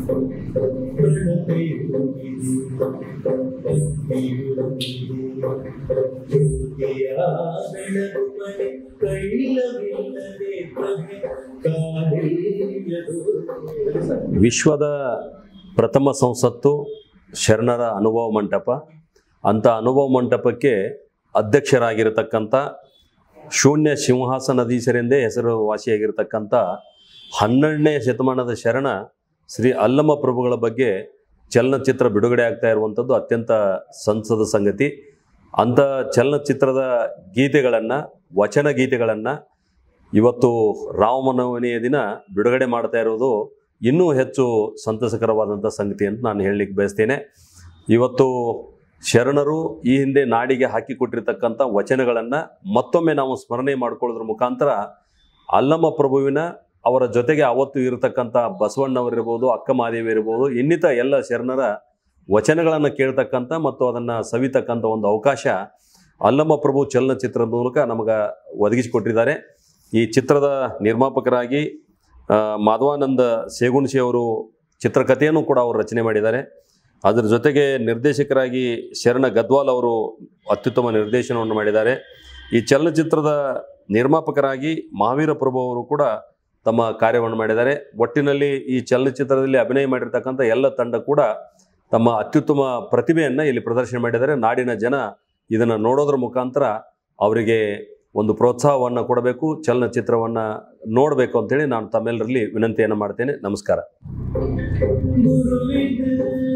ವಿಶ್ವದ ಪ್ರಥಮ ಸಂಸತ್ತು ಶರಣರ ಅನುಭವ ಮಂಟಪ ಅಂಥ ಅನುಭವ ಮಂಟಪಕ್ಕೆ ಅಧ್ಯಕ್ಷರಾಗಿರತಕ್ಕಂಥ ಶೂನ್ಯ ಸಿಂಹಾಸನಧೀಶರೆಂದೇ ಹೆಸರುವಾಸಿಯಾಗಿರ್ತಕ್ಕಂಥ ಹನ್ನೆರಡನೇ ಶತಮಾನದ ಶರಣ ಶ್ರೀ ಅಲ್ಲಮ ಪ್ರಭುಗಳ ಬಗ್ಗೆ ಚಲನಚಿತ್ರ ಬಿಡುಗಡೆ ಆಗ್ತಾ ಇರುವಂಥದ್ದು ಅತ್ಯಂತ ಸಂಸದ ಸಂಗತಿ ಅಂಥ ಚಲನಚಿತ್ರದ ಗೀತೆಗಳನ್ನು ವಚನ ಗೀತೆಗಳನ್ನು ಇವತ್ತು ರಾಮನವಮಿಯ ದಿನ ಬಿಡುಗಡೆ ಮಾಡ್ತಾ ಇರೋದು ಇನ್ನೂ ಹೆಚ್ಚು ಸಂತಸಕರವಾದಂಥ ಸಂಗತಿ ಅಂತ ನಾನು ಹೇಳಲಿಕ್ಕೆ ಬಯಸ್ತೇನೆ ಇವತ್ತು ಶರಣರು ಈ ಹಿಂದೆ ನಾಡಿಗೆ ಹಾಕಿಕೊಟ್ಟಿರ್ತಕ್ಕಂಥ ವಚನಗಳನ್ನು ಮತ್ತೊಮ್ಮೆ ನಾವು ಸ್ಮರಣೆ ಮಾಡ್ಕೊಳ್ಳೋದ್ರ ಮುಖಾಂತರ ಅಲ್ಲಮ ಪ್ರಭುವಿನ ಅವರ ಜೊತೆಗೆ ಅವತ್ತು ಇರತಕ್ಕಂಥ ಬಸವಣ್ಣವರಿರ್ಬೋದು ಅಕ್ಕ ಮಾದೇವಿ ಇರ್ಬೋದು ಇನ್ನಿತ ಎಲ್ಲ ಶರಣರ ವಚನಗಳನ್ನು ಕೇಳ್ತಕ್ಕಂಥ ಮತ್ತು ಅದನ್ನು ಸವಿತಕ್ಕಂಥ ಒಂದು ಅವಕಾಶ ಅಲ್ಲಮ ಪ್ರಭು ಚಲನಚಿತ್ರದ ಮೂಲಕ ನಮಗೆ ಒದಗಿಸಿಕೊಟ್ಟಿದ್ದಾರೆ ಈ ಚಿತ್ರದ ನಿರ್ಮಾಪಕರಾಗಿ ಆ, ಮಾಧವಾನಂದ ಸೇಗುಣಸಿ ಅವರು ಚಿತ್ರಕಥೆಯನ್ನು ಕೂಡ ಅವರು ರಚನೆ ಮಾಡಿದ್ದಾರೆ ಅದರ ಜೊತೆಗೆ ನಿರ್ದೇಶಕರಾಗಿ ಶರಣ ಗದ್ವಾಲ್ ಅವರು ಅತ್ಯುತ್ತಮ ನಿರ್ದೇಶನವನ್ನು ಮಾಡಿದ್ದಾರೆ ಈ ಚಲನಚಿತ್ರದ ನಿರ್ಮಾಪಕರಾಗಿ ಮಹಾವೀರ ಪ್ರಭು ಅವರು ಕೂಡ ತಮ್ಮ ಕಾರ್ಯವನ್ನು ಮಾಡಿದ್ದಾರೆ ಒಟ್ಟಿನಲ್ಲಿ ಈ ಚಲನಚಿತ್ರದಲ್ಲಿ ಅಭಿನಯ ಮಾಡಿರ್ತಕ್ಕಂಥ ಎಲ್ಲ ತಂಡ ಕೂಡ ತಮ್ಮ ಅತ್ಯುತ್ತಮ ಪ್ರತಿಭೆಯನ್ನು ಇಲ್ಲಿ ಪ್ರದರ್ಶನ ಮಾಡಿದ್ದಾರೆ ನಾಡಿನ ಜನ ಇದನ್ನು ನೋಡೋದ್ರ ಮುಖಾಂತರ ಅವರಿಗೆ ಒಂದು ಪ್ರೋತ್ಸಾಹವನ್ನು ಕೊಡಬೇಕು ಚಲನಚಿತ್ರವನ್ನು ನೋಡಬೇಕು ಅಂತೇಳಿ ನಾನು ತಮ್ಮೆಲ್ಲರಲ್ಲಿ ವಿನಂತಿಯನ್ನು ಮಾಡ್ತೇನೆ ನಮಸ್ಕಾರ ಗುರುವಿದು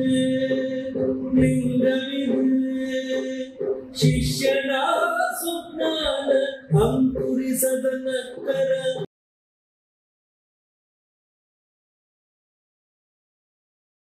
ಲಿಂಗವಿದು ಶಿಷ್ಯನ ಸುಜ್ಞಾನ ಅಂಕುರಿಸದ ನಕ್ಕರ